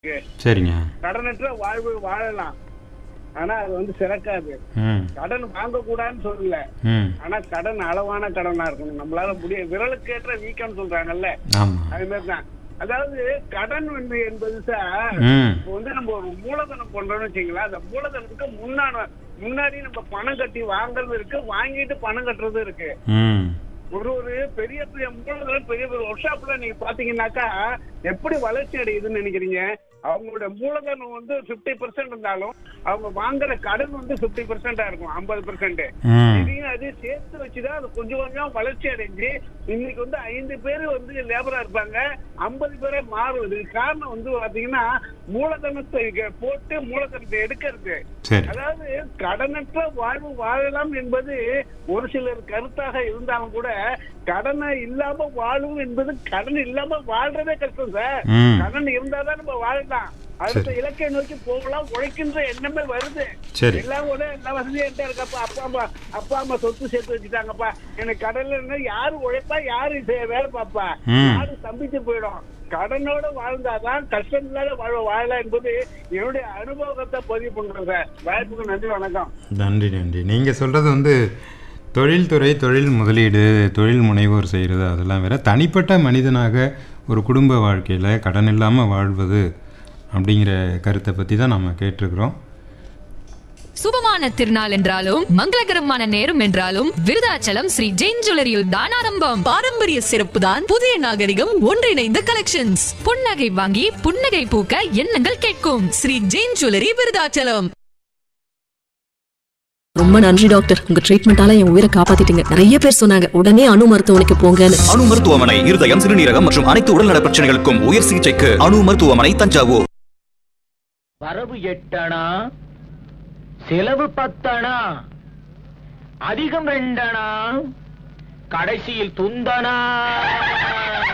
இருக்கு சரிங்க கடனற்ற வாழ்வு வாழலாம் ஆனா அது வந்து சிறக்காது ம் கடன் வாங்கக்கூடாதுன்னு சொல்லல ம் ஆனா கடன் அளவான கடனா இருக்கணும் நம்மளால முடிய விரலுக்கு ஏற்ற வீக்கம் சொல்றாங்கல்ல ஆமாம் அது மாதிரிதான் அதாவது கடன் வந்து என்பது சார் ம் இப்போ வந்து நம்ம ஒரு மூலதனம் பண்றோம்னு வச்சுங்களேன் அந்த மூலதனத்துக்கு முன்னாடி முன்னாடி நம்ம பணம் கட்டி வாங்குறது இருக்கு வாங்கிட்டு பணம் கட்டுறது இருக்கு ம் ஒரு ஒரு பெரிய பெரிய மூலதனம் பெரிய பெரிய ஒர்க் ஷாப்ல நீங்க பாத்தீங்கன்னாக்கா எப்படி வளர்ச்சி அடையுதுன்னு நினைக்கிறீங்க அவங்களோட மூலதனம் வந்து 50% பெர்சென்ட் இருந்தாலும் அவங்க வாங்குற கடன் வந்து 50% பெர்சென்டா இருக்கும் ஐம்பது பெர்சென்ட் ம் இதையும் அது சேர்த்து வச்சுதான் அது கொஞ்சம் கொஞ்சம் வளர்ச்சி அடைஞ்சு இன்னைக்கு வந்து ஐந்து பேர் வந்து லேபரா இருப்பாங்க ஐம்பது பேரே மாறும் இதுக்கு காரணம் வந்து பாத்தீங்கன்னா மூலதனத்தை இங்க போட்டு மூலதனத்தை எடுக்கிறது சரி அதாவது கடனற்ற வாழ்வு வாழலாம் என்பது ஒரு சிலர் கருத்தாக இருந்தாலும் கூட கடனை இல்லாம வாழும் என்பது கடன் இல்லாம வாழ்றதே கஷ்டம் சார் ம் கடன் இருந்தாதான் நம்ம வாழலாம் அடுத்த இலக்கை நோக்கி போகலாம் உழைக்கின்ற எண்ணமே வருது சரி எல்லாம் கூட எல்லா வசதியும் என்கிட்ட இருக்கப்பா அப்பா அம்மா அப்பா அம்மா சொத்து சேர்த்து வச்சுட்டாங்கப்பா எனக்கு கடன்ல இருந்தா யாரு உழைப்பா யாரு செ- வேலை பாப்பா ம். யாரு சம்பிச்சு போயிடும் கடனோட வாழ்ந்தாதான் கஷ்டம் இல்லாத வாழ வாழலாம் என்பது என்னுடைய அனுபவத்தை பதிவு பண்றேன் சார் வாய்ப்புக்கு நன்றி வணக்கம் நன்றி நன்றி நீங்கள் சொல்கிறது வந்து தொழில்துறை தொழில் முதலீடு தொழில் முனைவோர் செய்கிறது அதெல்லாம் வேற தனிப்பட்ட மனிதனாக ஒரு குடும்ப வாழ்க்கையில் கடன் இல்லாமல் வாழ்வது அப்படிங்கிற கருத்தை பற்றி தான் நம்ம கேட்டிருக்கிறோம் சுபமான திருநாள் என்றாலும் மங்களகரமான நேரம் என்றாலும் விருதாச்சலம் ஸ்ரீ ஜெயின் ஜுவல்லரியில் தான் ஆரம்பம் பாரம்பரிய சிறப்பு தான் புதிய நாகரிகம் ஒன்றிணைந்த கலெக்ஷன்ஸ் புன்னகை வாங்கி புன்னகை பூக்க எண்ணங்கள் கேட்கும் ஸ்ரீ ஜெயின் ஜுவல்லரி விருதாச்சலம் ரொம்ப நன்றி டாக்டர் உங்க ட்ரீட்மெண்டால என் உயிரை காப்பாத்திட்டீங்க நிறைய பேர் சொன்னாங்க உடனே அணு மருத்துவமனைக்கு போங்கன்னு அணு மருத்துவமனை இருதயம் சிறுநீரகம் மற்றும் அனைத்து உடல்நல பிரச்சனைகளுக்கும் உயர் சிகிச்சைக்கு அணு மருத்துவமனை தஞ்சாவூர் வரவு எட்டணா செலவு பத்தணா அதிகம் ரெண்டணா கடைசியில் துந்தனா